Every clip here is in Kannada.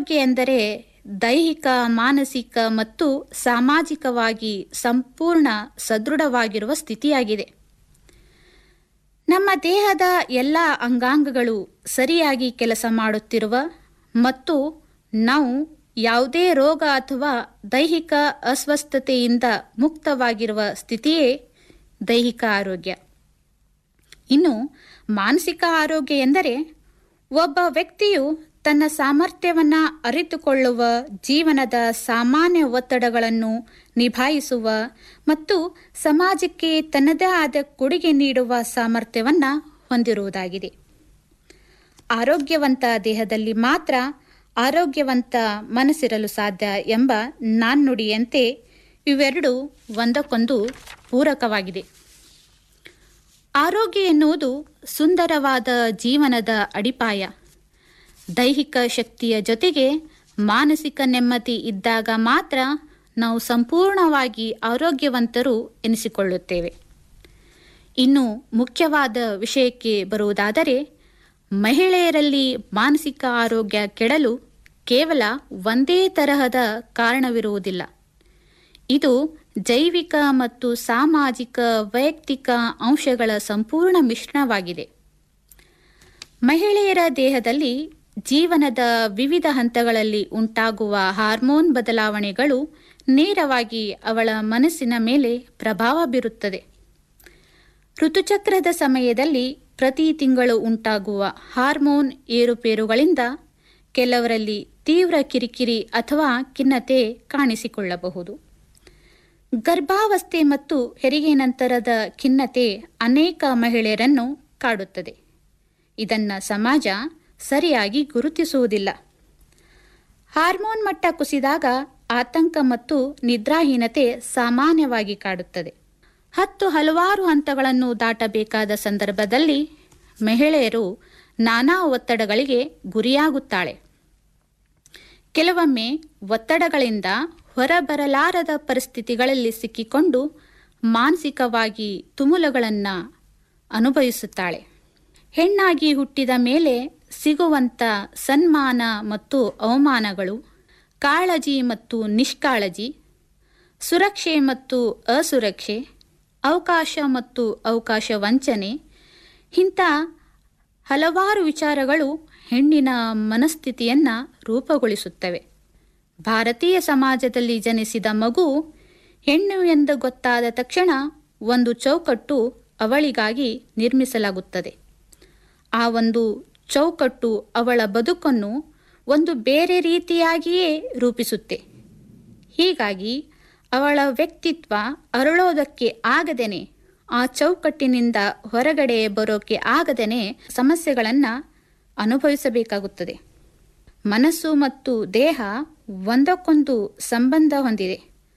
ಆರೋಗ್ಯ ಎಂದರೆ ದೈಹಿಕ ಮಾನಸಿಕ ಮತ್ತು ಸಾಮಾಜಿಕವಾಗಿ ಸಂಪೂರ್ಣ ಸದೃಢವಾಗಿರುವ ಸ್ಥಿತಿಯಾಗಿದೆ ನಮ್ಮ ದೇಹದ ಎಲ್ಲ ಅಂಗಾಂಗಗಳು ಸರಿಯಾಗಿ ಕೆಲಸ ಮಾಡುತ್ತಿರುವ ಮತ್ತು ನಾವು ಯಾವುದೇ ರೋಗ ಅಥವಾ ದೈಹಿಕ ಅಸ್ವಸ್ಥತೆಯಿಂದ ಮುಕ್ತವಾಗಿರುವ ಸ್ಥಿತಿಯೇ ದೈಹಿಕ ಆರೋಗ್ಯ ಇನ್ನು ಮಾನಸಿಕ ಆರೋಗ್ಯ ಎಂದರೆ ಒಬ್ಬ ವ್ಯಕ್ತಿಯು ತನ್ನ ಸಾಮರ್ಥ್ಯವನ್ನು ಅರಿತುಕೊಳ್ಳುವ ಜೀವನದ ಸಾಮಾನ್ಯ ಒತ್ತಡಗಳನ್ನು ನಿಭಾಯಿಸುವ ಮತ್ತು ಸಮಾಜಕ್ಕೆ ತನ್ನದೇ ಆದ ಕೊಡುಗೆ ನೀಡುವ ಸಾಮರ್ಥ್ಯವನ್ನು ಹೊಂದಿರುವುದಾಗಿದೆ ಆರೋಗ್ಯವಂತ ದೇಹದಲ್ಲಿ ಮಾತ್ರ ಆರೋಗ್ಯವಂತ ಮನಸ್ಸಿರಲು ಸಾಧ್ಯ ಎಂಬ ನಾಣ್ಣುಡಿಯಂತೆ ಇವೆರಡು ಒಂದಕ್ಕೊಂದು ಪೂರಕವಾಗಿದೆ ಆರೋಗ್ಯ ಎನ್ನುವುದು ಸುಂದರವಾದ ಜೀವನದ ಅಡಿಪಾಯ ದೈಹಿಕ ಶಕ್ತಿಯ ಜೊತೆಗೆ ಮಾನಸಿಕ ನೆಮ್ಮದಿ ಇದ್ದಾಗ ಮಾತ್ರ ನಾವು ಸಂಪೂರ್ಣವಾಗಿ ಆರೋಗ್ಯವಂತರು ಎನಿಸಿಕೊಳ್ಳುತ್ತೇವೆ ಇನ್ನು ಮುಖ್ಯವಾದ ವಿಷಯಕ್ಕೆ ಬರುವುದಾದರೆ ಮಹಿಳೆಯರಲ್ಲಿ ಮಾನಸಿಕ ಆರೋಗ್ಯ ಕೆಡಲು ಕೇವಲ ಒಂದೇ ತರಹದ ಕಾರಣವಿರುವುದಿಲ್ಲ ಇದು ಜೈವಿಕ ಮತ್ತು ಸಾಮಾಜಿಕ ವೈಯಕ್ತಿಕ ಅಂಶಗಳ ಸಂಪೂರ್ಣ ಮಿಶ್ರಣವಾಗಿದೆ ಮಹಿಳೆಯರ ದೇಹದಲ್ಲಿ ಜೀವನದ ವಿವಿಧ ಹಂತಗಳಲ್ಲಿ ಉಂಟಾಗುವ ಹಾರ್ಮೋನ್ ಬದಲಾವಣೆಗಳು ನೇರವಾಗಿ ಅವಳ ಮನಸ್ಸಿನ ಮೇಲೆ ಪ್ರಭಾವ ಬೀರುತ್ತದೆ ಋತುಚಕ್ರದ ಸಮಯದಲ್ಲಿ ಪ್ರತಿ ತಿಂಗಳು ಉಂಟಾಗುವ ಹಾರ್ಮೋನ್ ಏರುಪೇರುಗಳಿಂದ ಕೆಲವರಲ್ಲಿ ತೀವ್ರ ಕಿರಿಕಿರಿ ಅಥವಾ ಖಿನ್ನತೆ ಕಾಣಿಸಿಕೊಳ್ಳಬಹುದು ಗರ್ಭಾವಸ್ಥೆ ಮತ್ತು ಹೆರಿಗೆ ನಂತರದ ಖಿನ್ನತೆ ಅನೇಕ ಮಹಿಳೆಯರನ್ನು ಕಾಡುತ್ತದೆ ಇದನ್ನು ಸಮಾಜ ಸರಿಯಾಗಿ ಗುರುತಿಸುವುದಿಲ್ಲ ಹಾರ್ಮೋನ್ ಮಟ್ಟ ಕುಸಿದಾಗ ಆತಂಕ ಮತ್ತು ನಿದ್ರಾಹೀನತೆ ಸಾಮಾನ್ಯವಾಗಿ ಕಾಡುತ್ತದೆ ಹತ್ತು ಹಲವಾರು ಹಂತಗಳನ್ನು ದಾಟಬೇಕಾದ ಸಂದರ್ಭದಲ್ಲಿ ಮಹಿಳೆಯರು ನಾನಾ ಒತ್ತಡಗಳಿಗೆ ಗುರಿಯಾಗುತ್ತಾಳೆ ಕೆಲವೊಮ್ಮೆ ಒತ್ತಡಗಳಿಂದ ಹೊರಬರಲಾರದ ಪರಿಸ್ಥಿತಿಗಳಲ್ಲಿ ಸಿಕ್ಕಿಕೊಂಡು ಮಾನಸಿಕವಾಗಿ ತುಮುಲಗಳನ್ನು ಅನುಭವಿಸುತ್ತಾಳೆ ಹೆಣ್ಣಾಗಿ ಹುಟ್ಟಿದ ಮೇಲೆ ಸಿಗುವಂಥ ಸನ್ಮಾನ ಮತ್ತು ಅವಮಾನಗಳು ಕಾಳಜಿ ಮತ್ತು ನಿಷ್ಕಾಳಜಿ ಸುರಕ್ಷೆ ಮತ್ತು ಅಸುರಕ್ಷೆ ಅವಕಾಶ ಮತ್ತು ಅವಕಾಶ ವಂಚನೆ ಇಂಥ ಹಲವಾರು ವಿಚಾರಗಳು ಹೆಣ್ಣಿನ ಮನಸ್ಥಿತಿಯನ್ನು ರೂಪುಗೊಳಿಸುತ್ತವೆ ಭಾರತೀಯ ಸಮಾಜದಲ್ಲಿ ಜನಿಸಿದ ಮಗು ಹೆಣ್ಣು ಎಂದು ಗೊತ್ತಾದ ತಕ್ಷಣ ಒಂದು ಚೌಕಟ್ಟು ಅವಳಿಗಾಗಿ ನಿರ್ಮಿಸಲಾಗುತ್ತದೆ ಆ ಒಂದು ಚೌಕಟ್ಟು ಅವಳ ಬದುಕನ್ನು ಒಂದು ಬೇರೆ ರೀತಿಯಾಗಿಯೇ ರೂಪಿಸುತ್ತೆ ಹೀಗಾಗಿ ಅವಳ ವ್ಯಕ್ತಿತ್ವ ಅರಳೋದಕ್ಕೆ ಆಗದೇನೆ ಆ ಚೌಕಟ್ಟಿನಿಂದ ಹೊರಗಡೆ ಬರೋಕೆ ಆಗದೇನೆ ಸಮಸ್ಯೆಗಳನ್ನು ಅನುಭವಿಸಬೇಕಾಗುತ್ತದೆ ಮನಸ್ಸು ಮತ್ತು ದೇಹ ಒಂದಕ್ಕೊಂದು ಸಂಬಂಧ ಹೊಂದಿದೆ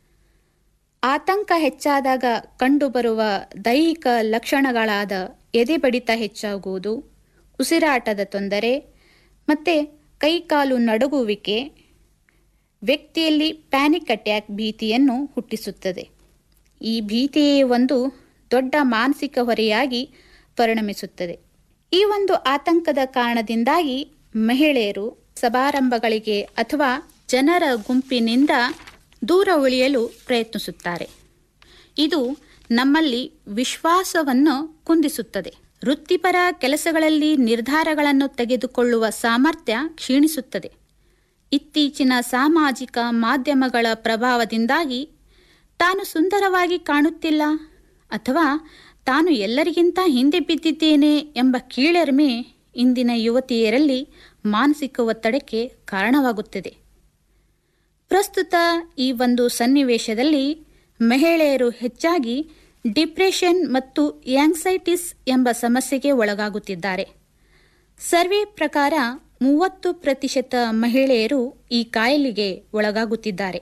ಆತಂಕ ಹೆಚ್ಚಾದಾಗ ಕಂಡುಬರುವ ದೈಹಿಕ ಲಕ್ಷಣಗಳಾದ ಎದೆ ಬಡಿತ ಹೆಚ್ಚಾಗುವುದು ಉಸಿರಾಟದ ತೊಂದರೆ ಮತ್ತು ಕೈಕಾಲು ನಡುಗುವಿಕೆ ವ್ಯಕ್ತಿಯಲ್ಲಿ ಪ್ಯಾನಿಕ್ ಅಟ್ಯಾಕ್ ಭೀತಿಯನ್ನು ಹುಟ್ಟಿಸುತ್ತದೆ ಈ ಭೀತಿಯೇ ಒಂದು ದೊಡ್ಡ ಮಾನಸಿಕ ಹೊರೆಯಾಗಿ ಪರಿಣಮಿಸುತ್ತದೆ ಈ ಒಂದು ಆತಂಕದ ಕಾರಣದಿಂದಾಗಿ ಮಹಿಳೆಯರು ಸಮಾರಂಭಗಳಿಗೆ ಅಥವಾ ಜನರ ಗುಂಪಿನಿಂದ ದೂರ ಉಳಿಯಲು ಪ್ರಯತ್ನಿಸುತ್ತಾರೆ ಇದು ನಮ್ಮಲ್ಲಿ ವಿಶ್ವಾಸವನ್ನು ಕುಂದಿಸುತ್ತದೆ ವೃತ್ತಿಪರ ಕೆಲಸಗಳಲ್ಲಿ ನಿರ್ಧಾರಗಳನ್ನು ತೆಗೆದುಕೊಳ್ಳುವ ಸಾಮರ್ಥ್ಯ ಕ್ಷೀಣಿಸುತ್ತದೆ ಇತ್ತೀಚಿನ ಸಾಮಾಜಿಕ ಮಾಧ್ಯಮಗಳ ಪ್ರಭಾವದಿಂದಾಗಿ ತಾನು ಸುಂದರವಾಗಿ ಕಾಣುತ್ತಿಲ್ಲ ಅಥವಾ ತಾನು ಎಲ್ಲರಿಗಿಂತ ಹಿಂದೆ ಬಿದ್ದಿದ್ದೇನೆ ಎಂಬ ಕೀಳರಿಮೆ ಇಂದಿನ ಯುವತಿಯರಲ್ಲಿ ಮಾನಸಿಕ ಒತ್ತಡಕ್ಕೆ ಕಾರಣವಾಗುತ್ತದೆ ಪ್ರಸ್ತುತ ಈ ಒಂದು ಸನ್ನಿವೇಶದಲ್ಲಿ ಮಹಿಳೆಯರು ಹೆಚ್ಚಾಗಿ ಡಿಪ್ರೆಷನ್ ಮತ್ತು ಆಂಗ್ಸೈಟಿಸ್ ಎಂಬ ಸಮಸ್ಯೆಗೆ ಒಳಗಾಗುತ್ತಿದ್ದಾರೆ ಸರ್ವೆ ಪ್ರಕಾರ ಮೂವತ್ತು ಪ್ರತಿಶತ ಮಹಿಳೆಯರು ಈ ಕಾಯಿಲೆಗೆ ಒಳಗಾಗುತ್ತಿದ್ದಾರೆ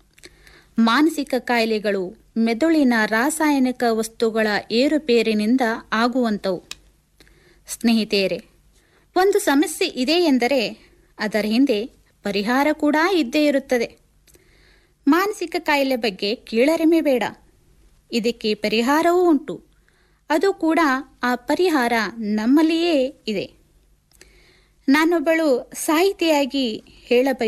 ಮಾನಸಿಕ ಕಾಯಿಲೆಗಳು ಮೆದುಳಿನ ರಾಸಾಯನಿಕ ವಸ್ತುಗಳ ಏರುಪೇರಿನಿಂದ ಆಗುವಂಥವು ಸ್ನೇಹಿತೆಯರೇ ಒಂದು ಸಮಸ್ಯೆ ಇದೆ ಎಂದರೆ ಅದರ ಹಿಂದೆ ಪರಿಹಾರ ಕೂಡ ಇದ್ದೇ ಇರುತ್ತದೆ ಮಾನಸಿಕ ಕಾಯಿಲೆ ಬಗ್ಗೆ ಕೀಳರಿಮೆ ಬೇಡ ಇದಕ್ಕೆ ಪರಿಹಾರವೂ ಉಂಟು ಅದು ಕೂಡ ಆ ಪರಿಹಾರ ನಮ್ಮಲ್ಲಿಯೇ ಇದೆ ನಾನೊಬ್ಬಳು ಸಾಹಿತಿಯಾಗಿ ಹೇಳಬಯ